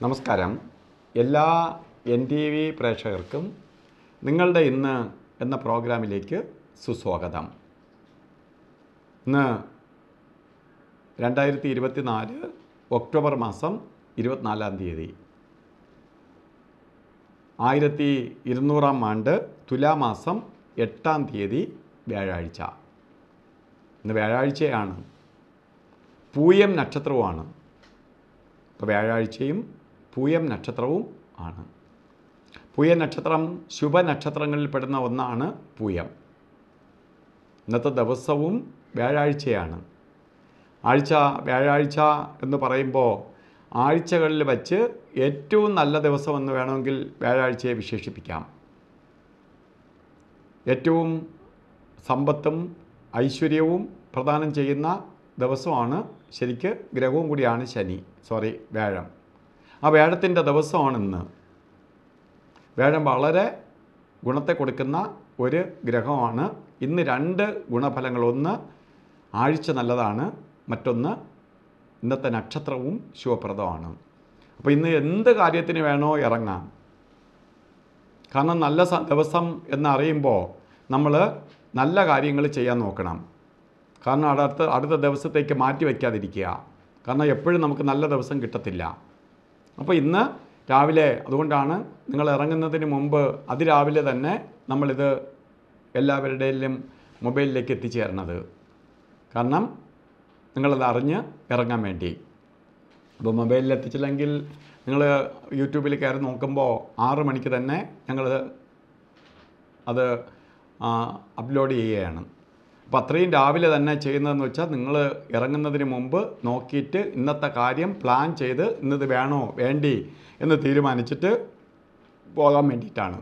നമസ്കാരം എല്ലാ N T V പ്രേക്ഷകർക്കും നിങ്ങളുടെ ഇന്ന് എന്ന പ്രോഗ്രാമിലേക്ക് സുസ്വാഗതം ഇന്ന് രണ്ടായിരത്തി ഇരുപത്തി നാല് ഒക്ടോബർ മാസം ഇരുപത്തിനാലാം തീയതി ആയിരത്തി ഇരുന്നൂറാം ആണ്ട് തുലാമാസം എട്ടാം തീയതി വ്യാഴാഴ്ച ഇന്ന് വ്യാഴാഴ്ചയാണ് പൂയം നക്ഷത്രവുമാണ് ഇപ്പോൾ വ്യാഴാഴ്ചയും പൂയം നക്ഷത്രവും ആണ് പൂയം നക്ഷത്രം ശുഭനക്ഷത്രങ്ങളിൽ പെടുന്ന ഒന്നാണ് പൂയം ഇന്നത്തെ ദിവസവും വ്യാഴാഴ്ചയാണ് ആഴ്ച വ്യാഴാഴ്ച എന്ന് പറയുമ്പോൾ ആഴ്ചകളിൽ വച്ച് ഏറ്റവും നല്ല ദിവസം എന്ന് വേണമെങ്കിൽ വ്യാഴാഴ്ചയെ വിശേഷിപ്പിക്കാം ഏറ്റവും സമ്പത്തും ഐശ്വര്യവും പ്രദാനം ചെയ്യുന്ന ദിവസമാണ് ശരിക്ക് ഗ്രഹവും കൂടിയാണ് ശനി സോറി വ്യാഴം ആ വ്യാഴത്തിൻ്റെ ദിവസമാണ് ഇന്ന് വ്യാഴം വളരെ ഗുണത്തെ കൊടുക്കുന്ന ഒരു ഗ്രഹമാണ് ഇന്ന് രണ്ട് ഗുണഫലങ്ങൾ ഒന്ന് ആഴ്ച നല്ലതാണ് മറ്റൊന്ന് ഇന്നത്തെ നക്ഷത്രവും ശുഭപ്രദമാണ് അപ്പോൾ ഇന്ന് എന്ത് കാര്യത്തിന് വേണോ ഇറങ്ങാം കാരണം നല്ല സ- ദിവസം എന്നറിയുമ്പോൾ നമ്മൾ നല്ല കാര്യങ്ങൾ ചെയ്യാൻ നോക്കണം കാരണം അടുത്ത അടുത്ത ദിവസത്തേക്ക് മാറ്റി വയ്ക്കാതിരിക്കുക കാരണം എപ്പോഴും നമുക്ക് നല്ല ദിവസം കിട്ടത്തില്ല അപ്പോൾ ഇന്ന് രാവിലെ അതുകൊണ്ടാണ് നിങ്ങൾ ഇറങ്ങുന്നതിന് മുമ്പ് അതിരാവിലെ തന്നെ നമ്മളിത് എല്ലാവരുടെയും മൊബൈലിലേക്ക് എത്തിച്ചേരണത് കാരണം നിങ്ങളത് അറിഞ്ഞ് ഇറങ്ങാൻ വേണ്ടി അപ്പോൾ മൊബൈലിൽ എത്തിച്ചില്ലെങ്കിൽ നിങ്ങൾ യൂട്യൂബിൽ കയറി നോക്കുമ്പോൾ ആറ് മണിക്ക് തന്നെ ഞങ്ങൾ അത് ആ, അപ്ലോഡ് ചെയ്യുകയാണ് അപ്പോൾ അത്രയും രാവിലെ തന്നെ ചെയ്യുന്നതെന്ന് വെച്ചാൽ നിങ്ങൾ ഇറങ്ങുന്നതിന് മുമ്പ് നോക്കിയിട്ട് ഇന്നത്തെ കാര്യം പ്ലാൻ ചെയ്ത് ഇന്നത് വേണോ വേണ്ടി എന്ന് തീരുമാനിച്ചിട്ട് പോകാൻ വേണ്ടിയിട്ടാണ്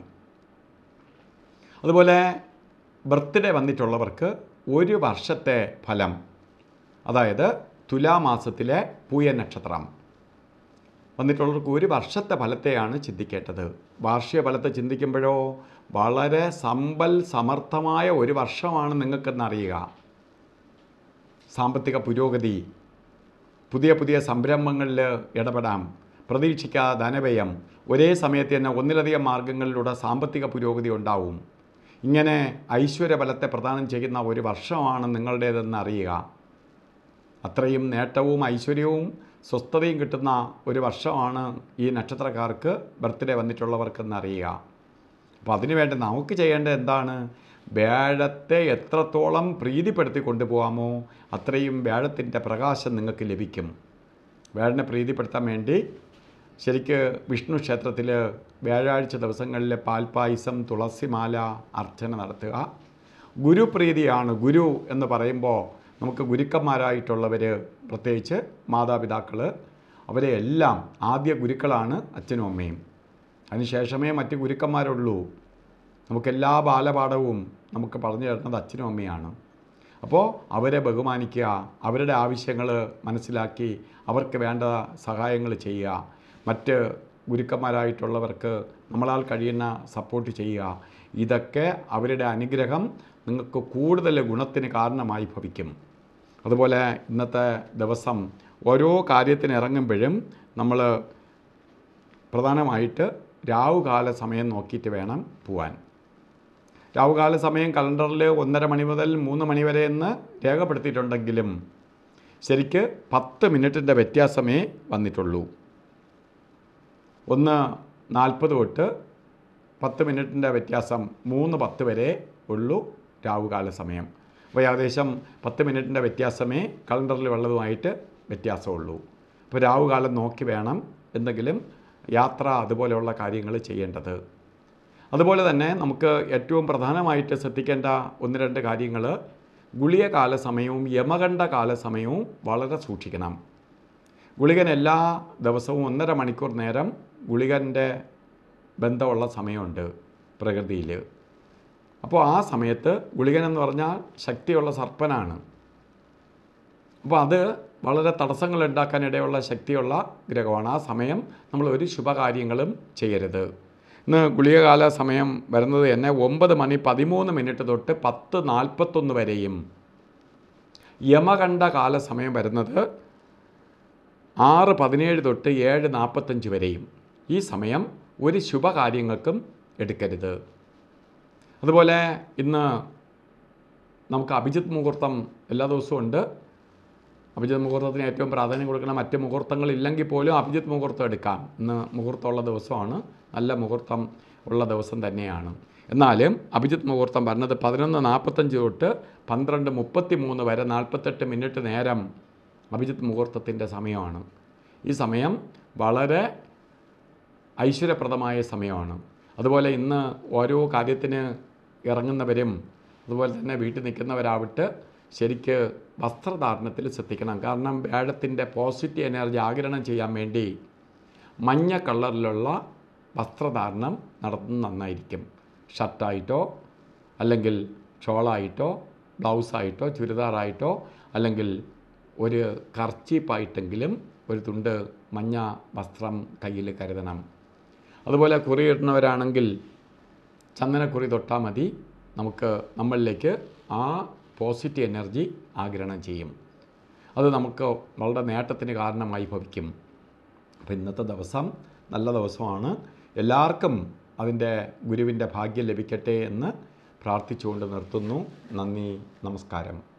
അതുപോലെ ബർത്ത്ഡേ വന്നിട്ടുള്ളവർക്ക് ഒരു വർഷത്തെ ഫലം അതായത് തുലാമാസത്തിലെ പൂയ നക്ഷത്രം വന്നിട്ടുള്ളവർക്ക് ഒരു വർഷത്തെ ഫലത്തെയാണ് ചിന്തിക്കേണ്ടത് വാർഷിക ഫലത്തെ ചിന്തിക്കുമ്പോഴോ വളരെ സമ്പൽ സമർത്ഥമായ ഒരു വർഷമാണ് നിങ്ങൾക്കെന്നറിയുക സാമ്പത്തിക പുരോഗതി പുതിയ പുതിയ സംരംഭങ്ങളിൽ ഇടപെടാം പ്രതീക്ഷിക്കാതെ ധനവ്യയം ഒരേ സമയത്ത് തന്നെ ഒന്നിലധികം മാർഗങ്ങളിലൂടെ സാമ്പത്തിക പുരോഗതി ഉണ്ടാവും ഇങ്ങനെ ഐശ്വര്യബലത്തെ പ്രദാനം ചെയ്യുന്ന ഒരു വർഷമാണ് നിങ്ങളുടേതെന്ന് അറിയുക അത്രയും നേട്ടവും ഐശ്വര്യവും സ്വസ്ഥതയും കിട്ടുന്ന ഒരു വർഷമാണ് ഈ നക്ഷത്രക്കാർക്ക് ബർത്ത്ഡേ വന്നിട്ടുള്ളവർക്കെന്ന് അറിയുക അപ്പോൾ അതിനുവേണ്ടി നമുക്ക് ചെയ്യേണ്ടത് എന്താണ് വ്യാഴത്തെ എത്രത്തോളം പ്രീതിപ്പെടുത്തി കൊണ്ടുപോകാമോ അത്രയും വ്യാഴത്തിൻ്റെ പ്രകാശം നിങ്ങൾക്ക് ലഭിക്കും വ്യാഴനെ പ്രീതിപ്പെടുത്താൻ വേണ്ടി ശരിക്ക് വിഷ്ണു ക്ഷേത്രത്തിൽ വ്യാഴാഴ്ച ദിവസങ്ങളിൽ പാൽപ്പായസം തുളസിമാല അർച്ചന നടത്തുക ഗുരുപ്രീതിയാണ് ഗുരു എന്ന് പറയുമ്പോൾ നമുക്ക് ഗുരുക്കന്മാരായിട്ടുള്ളവർ പ്രത്യേകിച്ച് മാതാപിതാക്കൾ അവരെ എല്ലാം ആദ്യ ഗുരുക്കളാണ് അച്ഛനും അമ്മയും അതിനുശേഷമേ മറ്റ് ഗുരുക്കന്മാരുള്ളൂ നമുക്കെല്ലാ ബാലപാഠവും നമുക്ക് പറഞ്ഞു തരുന്നത് അച്ഛനും അമ്മയാണ് അപ്പോൾ അവരെ ബഹുമാനിക്കുക അവരുടെ ആവശ്യങ്ങൾ മനസ്സിലാക്കി അവർക്ക് വേണ്ട സഹായങ്ങൾ ചെയ്യുക മറ്റ് ഗുരുക്കന്മാരായിട്ടുള്ളവർക്ക് നമ്മളാൽ കഴിയുന്ന സപ്പോർട്ട് ചെയ്യുക ഇതൊക്കെ അവരുടെ അനുഗ്രഹം നിങ്ങൾക്ക് കൂടുതൽ ഗുണത്തിന് കാരണമായി ഭവിക്കും അതുപോലെ ഇന്നത്തെ ദിവസം ഓരോ കാര്യത്തിന് ഇറങ്ങുമ്പോഴും നമ്മൾ പ്രധാനമായിട്ട് രാവുകാല സമയം നോക്കിയിട്ട് വേണം പോവാൻ രാവുകാല സമയം കലണ്ടറിൽ ഒന്നര മണി മുതൽ മൂന്ന് മണി വരെ എന്ന് രേഖപ്പെടുത്തിയിട്ടുണ്ടെങ്കിലും ശരിക്ക് പത്ത് മിനിറ്റിൻ്റെ വ്യത്യാസമേ വന്നിട്ടുള്ളൂ ഒന്ന് നാൽപ്പത് തൊട്ട് പത്ത് മിനിറ്റിൻ്റെ വ്യത്യാസം മൂന്ന് പത്ത് വരെ ഉള്ളൂ രാവുകാല സമയം അപ്പോൾ ഏകദേശം പത്ത് മിനിറ്റിൻ്റെ വ്യത്യാസമേ കലണ്ടറിൽ ഉള്ളതുമായിട്ട് വ്യത്യാസമുള്ളൂ അപ്പോൾ രാവുകാലം നോക്കി വേണം എന്തെങ്കിലും യാത്ര അതുപോലെയുള്ള കാര്യങ്ങൾ ചെയ്യേണ്ടത് അതുപോലെ തന്നെ നമുക്ക് ഏറ്റവും പ്രധാനമായിട്ട് ശ്രദ്ധിക്കേണ്ട ഒന്ന് രണ്ട് കാര്യങ്ങൾ ഗുളിക കാല സമയവും യമകണ്ഠ കാല സമയവും വളരെ സൂക്ഷിക്കണം ഗുളികൻ എല്ലാ ദിവസവും ഒന്നര മണിക്കൂർ നേരം ഗുളികൻ്റെ ബന്ധമുള്ള സമയമുണ്ട് പ്രകൃതിയിൽ അപ്പോൾ ആ സമയത്ത് ഗുളികൻ എന്ന് പറഞ്ഞാൽ ശക്തിയുള്ള സർപ്പനാണ് അപ്പോൾ അത് വളരെ തടസ്സങ്ങൾ ഉണ്ടാക്കാനിടയുള്ള ശക്തിയുള്ള ഗ്രഹമാണ് ആ സമയം നമ്മൾ ഒരു ശുഭകാര്യങ്ങളും ചെയ്യരുത് ഇന്ന് ഗുളികകാല സമയം വരുന്നത് തന്നെ ഒമ്പത് മണി പതിമൂന്ന് മിനിറ്റ് തൊട്ട് പത്ത് നാൽപ്പത്തൊന്ന് വരെയും യമകണ്ഠ കാല സമയം വരുന്നത് ആറ് പതിനേഴ് തൊട്ട് ഏഴ് നാൽപ്പത്തഞ്ച് വരെയും ഈ സമയം ഒരു ശുഭകാര്യങ്ങൾക്കും എടുക്കരുത് അതുപോലെ ഇന്ന് നമുക്ക് അഭിജിത്ത് മുഹൂർത്തം എല്ലാ ദിവസവും ഉണ്ട് അഭിജിത്ത് മുഹൂർത്തത്തിന് ഏറ്റവും പ്രാധാന്യം കൊടുക്കുന്ന മറ്റ് മുഹൂർത്തങ്ങളില്ലെങ്കിൽ പോലും അഭിജിത്ത് മുഹൂർത്തം എടുക്കാം ഇന്ന് മുഹൂർത്തമുള്ള ദിവസമാണ് നല്ല മുഹൂർത്തം ഉള്ള ദിവസം തന്നെയാണ് എന്നാലും അഭിജിത്ത് മുഹൂർത്തം പറഞ്ഞത് പതിനൊന്ന് നാൽപ്പത്തഞ്ച് തൊട്ട് പന്ത്രണ്ട് മുപ്പത്തി മൂന്ന് വരെ നാൽപ്പത്തെട്ട് മിനിറ്റ് നേരം അഭിജിത്ത് മുഹൂർത്തത്തിൻ്റെ സമയമാണ് ഈ സമയം വളരെ ഐശ്വര്യപ്രദമായ സമയമാണ് അതുപോലെ ഇന്ന് ഓരോ കാര്യത്തിന് ഇറങ്ങുന്നവരും അതുപോലെ തന്നെ വീട്ടിൽ നിൽക്കുന്നവരാവട്ടെ ശരിക്ക് വസ്ത്രധാരണത്തിൽ ശ്രദ്ധിക്കണം കാരണം വ്യാഴത്തിൻ്റെ പോസിറ്റീവ് എനർജി ആഗിരണം ചെയ്യാൻ വേണ്ടി മഞ്ഞ കളറിലുള്ള വസ്ത്രധാരണം നടത്തുന്നത് നന്നായിരിക്കും ഷർട്ടായിട്ടോ അല്ലെങ്കിൽ ഷോളായിട്ടോ ബ്ലൗസായിട്ടോ ചുരിദാറായിട്ടോ അല്ലെങ്കിൽ ഒരു കർച്ചീപ്പായിട്ടെങ്കിലും ഒരു തുണ്ട് മഞ്ഞ വസ്ത്രം കയ്യിൽ കരുതണം അതുപോലെ കുറി ഇടുന്നവരാണെങ്കിൽ ചന്ദനക്കുറി തൊട്ടാൽ മതി നമുക്ക് നമ്മളിലേക്ക് ആ പോസിറ്റീവ് എനർജി ആഗിരണം ചെയ്യും അത് നമുക്ക് വളരെ നേട്ടത്തിന് കാരണമായി ഭവിക്കും അപ്പോൾ ഇന്നത്തെ ദിവസം നല്ല ദിവസമാണ് എല്ലാവർക്കും അതിൻ്റെ ഗുരുവിൻ്റെ ഭാഗ്യം ലഭിക്കട്ടെ എന്ന് പ്രാർത്ഥിച്ചുകൊണ്ട് നിർത്തുന്നു നന്ദി നമസ്കാരം